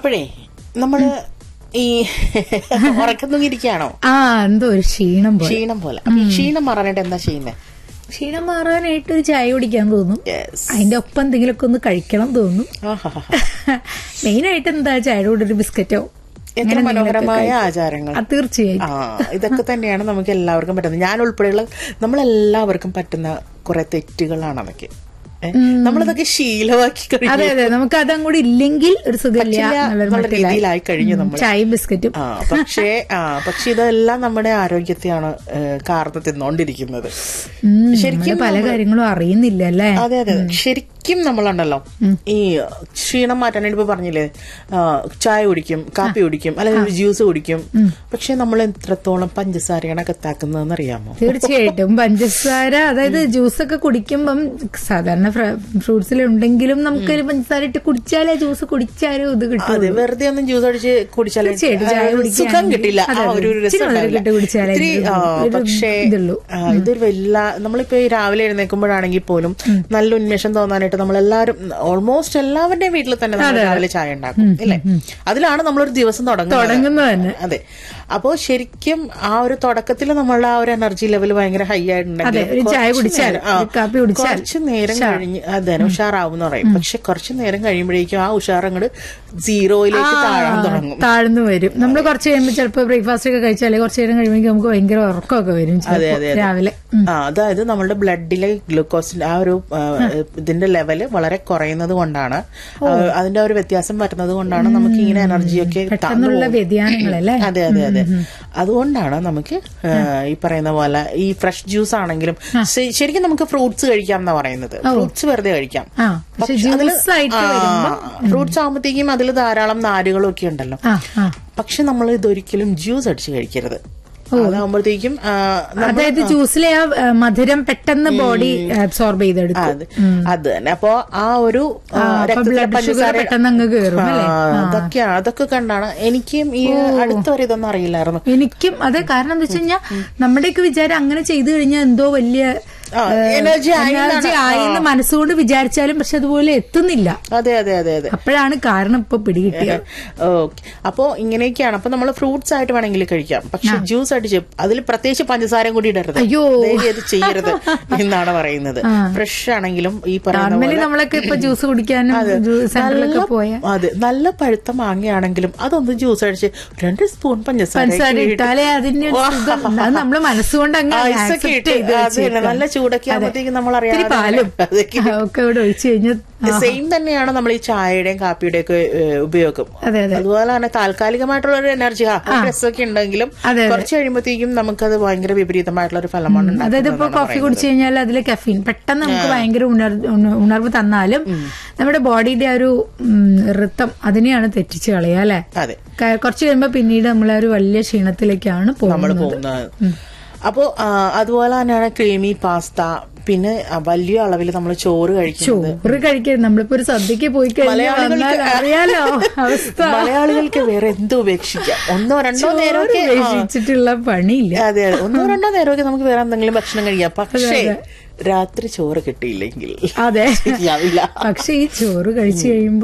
അപ്പോഴേ നമ്മള് ഈ ഉറക്കം തൂങ്ങിയിരിക്കുകയാണോ ആ എന്തോ ഒരു ക്ഷീണം പോലെ ക്ഷീണം പോലെ അപ്പൊ ഈ ക്ഷീണം മാറാനായിട്ട് എന്താ ചെയ്യുന്നത് ക്ഷീണം മാറാനായിട്ട് ഒരു ചായ കുടിക്കാൻ തോന്നും അതിന്റെ ഒപ്പം എന്തെങ്കിലുമൊക്കെ ഒന്ന് കഴിക്കണം തോന്നും മെയിൻ ആയിട്ട് എന്താ ചായയുടെ കൂടെ ഒരു ബിസ്ക്കറ്റോ എത്ര മനോഹരമായ ആചാരങ്ങൾ ആ തീർച്ചയായും ആ ഇതൊക്കെ തന്നെയാണ് നമുക്ക് എല്ലാവർക്കും പറ്റുന്നത് ഞാൻ ഉൾപ്പെടെയുള്ള നമ്മളെല്ലാവർക്കും പറ്റുന്ന കുറെ തെറ്റുകളാണ് അതൊക്കെ ഏ? നമ്മളിതൊക്കെ ശീലമാക്കി കഴിഞ്ഞു അതെ അതെ നമുക്ക് അതും കൂടി ഇല്ലെങ്കിൽ ഒരു സുഖമില്ല പറ്റില്ല എന്നുള്ളൊരു എന്നുള്ള മട്ടിലായി. രീതിയിലായി കഴിഞ്ഞു നമ്മൾ ചായയും ബിസ്ക്കറ്റും ആ പക്ഷേ ആ പക്ഷെ ഇതെല്ലാം നമ്മുടെ ആരോഗ്യത്തെയാണ് ഏ, കാർന്ന് തിന്നോണ്ടിരിക്കുന്നത് ഉം, ശരിക്കും നമ്മള് പല കാര്യങ്ങളും അറിയുന്നില്ല അല്ലേ അതെ അതെ ശരിക്കും നമ്മളുണ്ടല്ലോ ഈ ക്ഷീണം മാറ്റാനായിട്ട് ഇപ്പൊ പറഞ്ഞില്ലേ ആ, ചായ കുടിക്കും കാപ്പി കുടിക്കും അല്ലെങ്കിൽ ജ്യൂസ് കുടിക്കും പക്ഷെ നമ്മൾ എത്രത്തോളം പഞ്ചസാരയാണ് അകത്താക്കുന്നതെന്ന് അറിയാമോ തീർച്ചയായിട്ടും പഞ്ചസാര അതായത് ജ്യൂസ് ഒക്കെ കുടിക്കുമ്പം സാധാരണ ഫ്രൂട്ട്സിൽ ഉണ്ടെങ്കിലും നമുക്ക് ഒരു പഞ്ചസാര ഇട്ട് കുടിച്ചാലേ ജ്യൂസ് കുടിച്ചാലും ഇത് കിട്ടും അതെ വെറുതെ ഒന്നും ജ്യൂസ് അടിച്ച് കുടിച്ചാലേ തീർച്ചയായിട്ടും ചായ ആ, കുടിക്കുകയാണെങ്കിൽ- സുഖം കിട്ടില്ല ആ അതെ, അതെ. ഒരു ഇച്ചിരി രസം മധുരം ഉണ്ടാവില്ല. ഇട്ട് കുടിച്ചാലേ ഇത്തിരി, ഒരു- ആ, ഒരു പക്ഷേ ഇതുള്ളൂ. ആ, ഇതൊരു വല്ല നമ്മളിപ്പോ ഈ രാവിലെ എഴുന്നേൽക്കുമ്പോഴാണെങ്കിൽ പോലും നല്ല ഉന്മേഷം തോന്നാനായിട്ട് നമ്മളെല്ലാരും ഓൾമോസ്റ്റ് എല്ലാവരുടെയും വീട്ടിൽ തന്നെ നമ്മൾ രാവിലെ ചായ ഉണ്ടാക്കും ഇല്ലേ അതിലാണ് നമ്മളൊരു ദിവസം തുടങ്ങുന്നത് തുടങ്ങുന്നത് തന്നെ അതെ അപ്പോ ശരിക്കും ആ ഒരു തുടക്കത്തിൽ നമ്മളുടെ ആ ഒരു എനർജി ലെവൽ ഭയങ്കര ഹൈ അതെ, ആയിട്ടുണ്ടെങ്കിൽ ഒരു ചായ കുറച്ച് കുടിച്ചാൽ, നേരം- ആ, ഒരു കാപ്പി കുടിച്ചാൽ കുറച്ച് നേരം കഴിഞ്ഞ് അതെ ഉഷാറാവും എന്ന് പറയും പക്ഷെ കുറച്ച് നേരം കഴിയുമ്പോഴേക്കും ആ ഉഷാർ അങ്ങോട്ട് സീറോയിലേക്ക് താഴാൻ തുടങ്ങും താഴ്ന്നു വരും നമ്മൾ കുറച്ച് കഴിയുമ്പോൾ ചിലപ്പോൾ ബ്രേക്ക്ഫാസ്റ്റ് ഒക്കെ കഴിച്ചാലേ കുറച്ച് നേരം കഴിയുമ്പോൾ നമുക്ക് ഭയങ്കര ഉറക്കമൊക്കെ വരും ചിലപ്പോ അതെ, അതെ. രാവിലെ ഉം. ആ അതായത് നമ്മളുടെ ബ്ലഡിലെ ഗ്ലൂക്കോസിന്റെ ആ ഒരു ആ, ഇതിന്റെ ലെവല് വളരെ കുറയുന്നത് കൊണ്ടാണ് ആ, അതിന്റെ ആ ഒരു വ്യത്യാസം വരുന്നത് കൊണ്ടാണ് നമുക്ക് ഇങ്ങനെ എനർജിയൊക്കെ താഴ്ന്നു പെട്ടെന്നുള്ള പോകുന്നത്. വ്യതിയാനങ്ങളല്ലേ അതെ അതെ അതെ അതുകൊണ്ടാണ് നമുക്ക് ആ, ഈ പറയുന്ന പോലെ ഈ ഫ്രഷ് ജ്യൂസ് ആണെങ്കിലും ശ- ശരിക്കും നമുക്ക് ഫ്രൂട്ട്സ് കഴിക്കാം എന്നാ പറയുന്നത് ഫ്രൂട്ട്സ് വെറുതെ കഴിക്കാം ആ പക്ഷെ ജ്യൂസ് ആയിട്ട് വരുമ്പോ ഫ്രൂട്ട്സ് ആകുമ്പോഴത്തേക്കും അതിൽ ധാരാളം നാരുകളും ഒക്കെ ഉണ്ടല്ലോ ആ ആ പക്ഷെ നമ്മൾ ഇതൊരിക്കലും ജ്യൂസ് അടിച്ച് കഴിക്കരുത് അതാകുമ്പോഴത്തേക്കും ആ, നമ്മ- അതായത് ജ്യൂസിലെ ആ ആ, മധുരം പെട്ടെന്ന് ബോഡി അബ്സോർബ് ചെയ്തെടുക്കും അത് അത് തന്നെ അപ്പൊ ആ ഒരു ആ, അപ്പൊ രക്തത്തിലെ blood sugar പഞ്ചസാര പെട്ടെന്ന് അങ്ങ് കയറും ആ, അല്ലേ? അതൊക്കെയാണ് അതൊക്കെ കണ്ടാണ് എനിക്കും ഈ അടുത്തവരെ ഇതൊന്നും അറിയില്ലായിരുന്നു എനിക്കും അതെ കാരണം എന്താ വെച്ച് കഴിഞ്ഞാൽ നമ്മുടെയൊക്കെ വിചാരം അങ്ങനെ ചെയ്തു കഴിഞ്ഞാൽ എന്തോ വലിയ ആ, എനർജി ആയി എനർജി ആയെന്ന് മനസ്സുകൊണ്ട് വിചാരിച്ചാലും പക്ഷെ അതുപോലെ എത്തുന്നില്ല അതെ അതെ അതെ അതെ അപ്പോഴാണ് കാരണം ഇപ്പൊ പിടികിട്ടിയത് ഓക്കെ അപ്പോ ഇങ്ങനെയൊക്കെയാണ് അപ്പൊ നമ്മൾ ഫ്രൂട്ട്സ് ആയിട്ട് വേണമെങ്കിൽ കഴിക്കാം പക്ഷെ ജ്യൂസ് അടിച്ച് അതിൽ പ്രത്യേകിച്ച് പഞ്ചസാരം കൂടി ഇടരുത് അയ്യോ. ദയവ് ചെയ്ത് ചെയ്യരുത് എന്നാണ് പറയുന്നത് ഫ്രഷ് ആണെങ്കിലും ഈ പറയുന്ന നോർമലി പോലെ നമ്മളൊക്കെ ഇപ്പൊ ജ്യൂസ് കുടിക്കാനും ജ്യൂസ് സെന്ററിലൊക്കെ നല്ല പോയാൽ അതെ നല്ല പഴുത്ത മാങ്ങയാണെങ്കിലും അതൊന്ന് ജ്യൂസ് അടിച്ച് രണ്ട് സ്പൂൺ പഞ്ചസാര പഞ്ചസാര ഇട്ടാലേ അതിന്റെ ഒരു സുഖം അത് നമ്മള് മനസ്സുകൊണ്ട് അങ്ങ് ഐസൊക്കെ accept ഇട്ട് ചെയ്ത് അത് വെച്ചേക്കാം. തന്നെ നല്ല ചൂടൊക്കെ ആകുമ്പോഴത്തേക്കും നമ്മൾ ഇത്തിരി പാലും അറിയാതെ ഒക്കെ ഇവിടെ ഒഴിച്ചു കഴിഞ്ഞാൽ സെയിം തന്നെയാണ് നമ്മൾ ഈ ചായയുടെയും കാപ്പിയുടെയും ഒക്കെ ഏഹ്, ഉപയോഗം അതെ അതെ അതുപോലെ തന്നെ താൽക്കാലികമായിട്ടുള്ള ഒരു എനർജി രസമൊക്കെ ഉണ്ടെങ്കിലും അതെ, അതെ. കുറച്ച് കഴിയുമ്പോഴത്തേക്കും നമുക്കത് ഭയങ്കര വിപരീതമായിട്ടുള്ള ഒരു ഫലമാണ് അതായത് ഇപ്പൊ ഉണ്ടാക്കുന്നത് കോഫി കുടിച്ചു കഴിഞ്ഞാൽ അതിൽ കഫീൻ പെട്ടെന്ന് നമുക്ക് ഭയങ്കര ഉണർ- ഉണ- ഉണർവ് തന്നാലും നമ്മുടെ ബോഡിയുടെ ആ ഒരു ഋത്തം അതിനെയാണ് തെറ്റിച്ച് കളയുക അല്ലെ അതെ ക- കുറച്ച് കഴിയുമ്പോ പിന്നീട് നമ്മൾ ഒരു വലിയ ക്ഷീണത്തിലേക്കാണ് നമ്മൾ പോകുന്നത് പോകുന്നത് അപ്പോ ആ, അതുപോലെ തന്നെയാണ് ക്രീമി പാസ്ത പിന്നെ ആ, വലിയ അളവിൽ നമ്മൾ ചോറ് കഴിക്കുന്നത് ചോറ് കഴിക്കരുത് നമ്മളിപ്പോ ഒരു സദ്യക്ക് പോയി കഴിഞ്ഞാൽ മലയാളികൾക്ക് വന്നാൽ അറിയാലോ അവസ്ഥ മലയാളികൾക്ക് വേറെ എന്ത് ഉപേക്ഷിക്കാം ഒന്നോ രണ്ടോ നേരമൊക്കെ ആ, ഉപേക്ഷിച്ചിട്ടുള്ള പണിയില്ല അതെ അതെ ഒന്നോ രണ്ടോ നേരമൊക്കെ നമുക്ക് വേറെ എന്തെങ്കിലും ഭക്ഷണം കഴിക്കാം പക്ഷേ രാത്രി ചോറ് കിട്ടിയില്ലെങ്കിൽ അതെ ശരിയാവില്ല പക്ഷെ ഈ ചോറ് കഴിച്ചു കഴിയുമ്പോ